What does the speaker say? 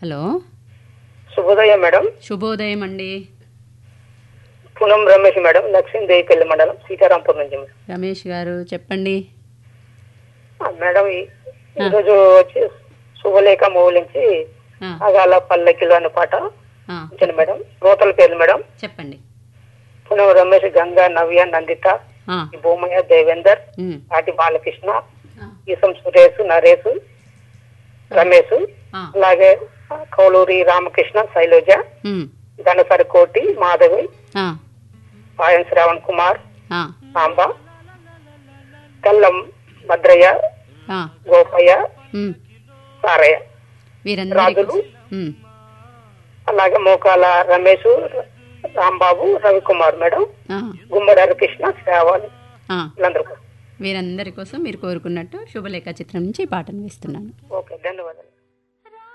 Hello శుభోదయం madam శుభోదయం అండి పూనం రమేష్ మేడం లక్ష్మీదేవిపల్లి మండలం సీతారాంపూర్ నుంచి మేడం. రమేష్ గారు చెప్పండి ఆ, మేడం ఈ- ఈరోజు వచ్చి శుభలేఖ మూవీ నుంచి ఆ, అగాల పల్లకిలో అనే పాట ఆ, ఇచ్చాను మేడం రోతల పేర్లు మేడం చెప్పండి పూనం రమేష్ గంగా నవ్య నందిత ఆ, ఈ భూమయ్య దేవేందర్ ఉమ్, ఆటి బాలకృష్ణ ఆ, ఈసం సురేష్ నరేష్ రమేష్ ఆ, అలాగే కౌలూరి రామకృష్ణ శైలజ ఉమ్, ధనసరి కోటి మాధవి ఆ, పాయం శ్రావణ్ కుమార్ ఆ, సాంబ కల్లం భద్రయ్య ఆ, గోపయ్య ఉమ్, సారయ్య వీరందరి రాజులు. కోసం- ఉమ్, అలాగే మోకాల రమేష్ రాంబాబు రవికుమార్ మేడం ఆ, గుమ్మడి హరికృష్ణ శ్రావణ్ ఆ, వీళ్ళందరూ వీరందరి కోసం మీరు కోరుకున్నట్టు శుభలేఖ చిత్రం నుంచి ఈ పాటను వేస్తున్నాను ఓకే ధన్యవాదాలు